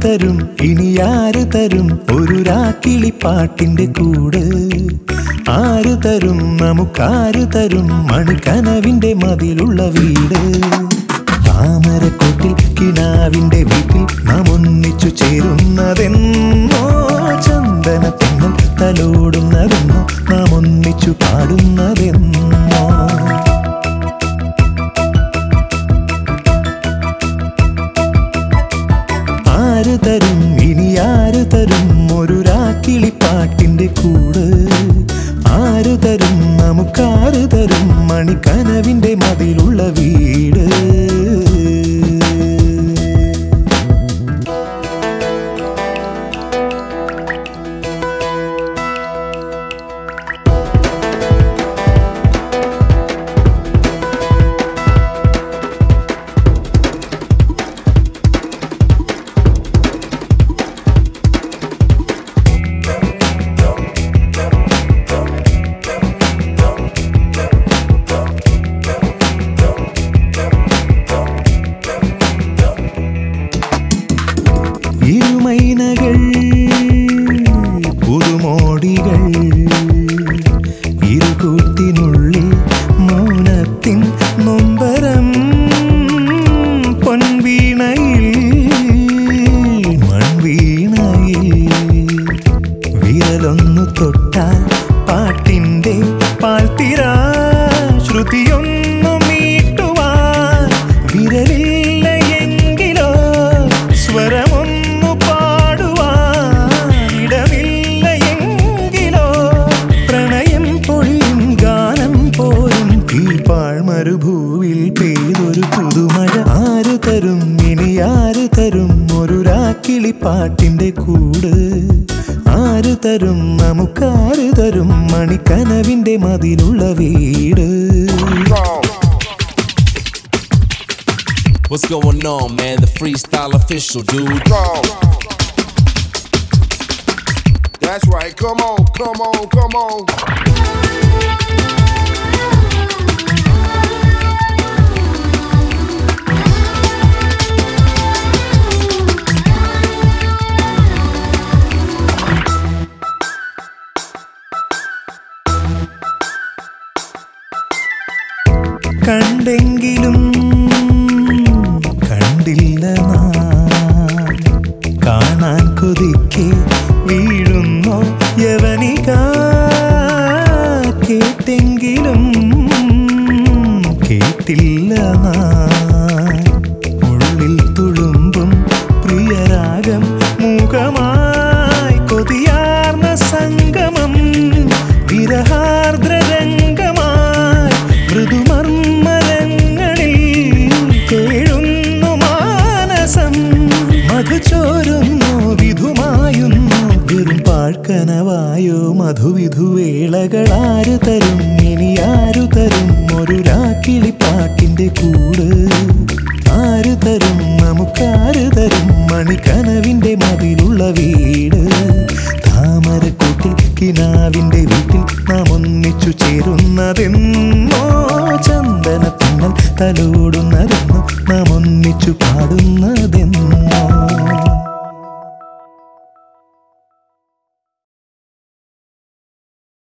തരും ഇനി ആര് തരും ഒരു രാക്കിളിപ്പാട്ടിന്റെ കൂട് ആര് തരും നമുക്കാര് തരും മണിക്കനവിന്റെ മതിലുള്ള വീട് താമരക്കൊട്ടിൽ കിനാവിന്റെ വീട്ടിൽ നാം ഒന്നിച്ചു ചേരുന്നതെന്നോ ചന്ദനത്തിങ്ങൾ തലോടുന്നതെന്നോ നാം ഒന്നിച്ചു പാടുന്നതെന്നോ ആര് തരും ഇനി ആര് തരും ഒരു രാക്കിളിപ്പാട്ടിന്റെ കൂട് ആര് തരും നമുക്കാര് തരും മണിക്കനവിന്റെ മതിലുള്ള വീട് ഇരുമൈനകൾ പുതുമോടികൾ ഇരുകൂട്ടിനുള്ളിൽ മൗനത്തിൻ നൊമ്പരം പൊൻവീണയിൽ മൺവീണയിൽ വിരലൊന്നു തൊട്ടാൽ പാട്ടിന്റെ പാൽത്തിര ശ്രുതിയൊന്നു മീട്ടുവാൻ വിരലില്ല എങ്കിലോ സ്വരമൊന്നു പാടുവാൻ ഇടമില്ല എങ്കിലോ പ്രണയം പൊഴിയും ഗാനം പോലും കീഴ്പാൾ മരുഭൂവിൽ പെയ്തൊരു പുതുമഴ ആര് തരും ഇനി ആര് തരും ഒരു രാക്കിളിപ്പാട്ടിന്റെ കൂട് ആര് തരും നമുക്കാര് തരും മണിക്കനവിന്റെ മതിലുള്ള വീട് What's going on, man? The freestyle official, dude. Go. That's right. Come on, come on, come on. കണ്ടെങ്കിലും കണ്ടില്ല നാം കാണാൻ കൊതിക്കെ വീഴുന്നോ യവനിക കേട്ടെങ്കിലും കേട്ടില്ല നാം ഉള്ളിൽ തുളുമ്പും പ്രിയരാഗം മൂകമായി കൊതിയാർന്ന സംഗമം വിരഹാർദ്രരംഗമായി മൃദുമർമ്മരങ്ങളിൽ കേഴുന്നു മാനസം മധുചോരുന്നു വിധുമായുന്നു വെറും പാഴ്ക്കനവായോ മധുവിധുവേളകളാരു തരും ഇനി ആരു തരും ഒരു രാക്കിളിപ്പാട്ടിന്റെ കൂട് ആര് തരും നമുക്കാര് തരും മണിക്കനവിന്റെ മതിലുള്ള വീട് താമരക്കൂട്ടിൽ കിനാവിന്റെ വീട്ടിൽ നാം ഒന്നിച്ചു ചേരുന്നതെന്നോ ചന്ദനത്തിങ്ങൾ തലോടുന്നതെന്നോ നാം ഒന്നിച്ചു പാടുന്നതെന്നോ